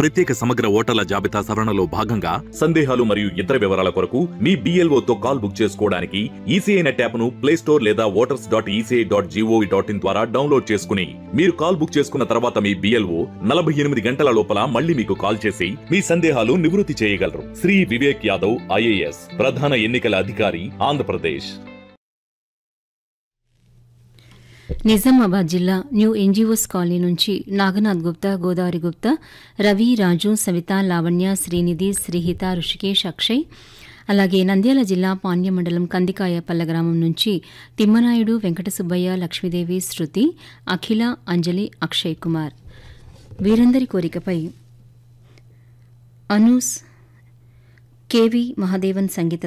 ప్రత్యేక సమగ్ర ఓటర్ల జాబితా సవరణలో భాగంగా సందేహాలు మరియు ఇతర వివరాల కొరకు మీ BLO తో కాల్ బుక్ చేసుకోవడానికి ఈసీఐ నెట్ యాప్ ను ప్లే స్టోర్ లేదా voters dot ECI dot gov dot in ద్వారా డౌన్లోడ్ చేసుకుని మీరు కాల్ బుక్ చేసుకున్న తర్వాత మీ బిఎల్ఓ నలభై ఎనిమిది గంటల లోపల మళ్ళీ మీకు కాల్ చేసి మీ సందేహాలు నివృత్తి చేయగలరు శ్రీ వివేక్ యాదవ్ ఐఏఎస్ ప్రధాన ఎన్నికల అధికారి ఆంధ్రప్రదేశ్ నిజామాబాద్ జిల్లా న్యూ ఎన్జీఓస్ కాలనీ నుంచి నాగనాథ్ గుప్తా గోదావరి గుప్తా రవి రాజు సవిత లావణ్య శ్రీనిధి శ్రీహిత ఋషికేష్ అక్షయ్ అలాగే నంద్యాల జిల్లా పాణ్య మండలం కందికాయపల్ల గ్రామం నుంచి తిమ్మనాయుడు వెంకట సుబ్బయ్య లక్ష్మీదేవి శృతి అఖిల అంజలి అక్షయ్ కుమార్ వీరందరి కోరికపై అనూస్ కేవి మహాదేవన్ సంగీత